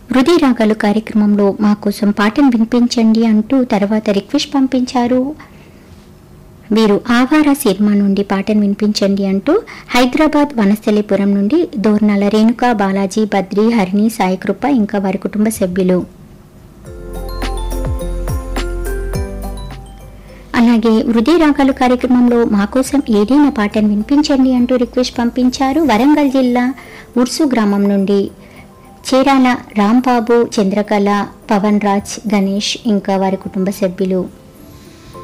హృదయ రాగాలు కార్యక్రమంలో మా కోసం పాటను వినిపించండి అంటూ తర్వాత రిక్వెస్ట్ పంపించారు వీరు ఆవారా సినిమా నుండి పాటను వినిపించండి అంటూ హైదరాబాద్ వనస్థలిపురం నుండి దోర్నాల రేణుక బాలాజీ బద్రి హరిణి సాయికృప ఇంకా వారి కుటుంబ సభ్యులు అలాగే హృదయ రాగాలు కార్యక్రమంలో మా కోసం ఏదైనా పాటను వినిపించండి అంటూ రిక్వెస్ట్ పంపించారు వరంగల్ జిల్లా ఉర్సు గ్రామం నుండి చీరాల రాంబాబు చంద్రకళ పవన్ రాజ్ గణేష్ ఇంకా వారి కుటుంబ సభ్యులు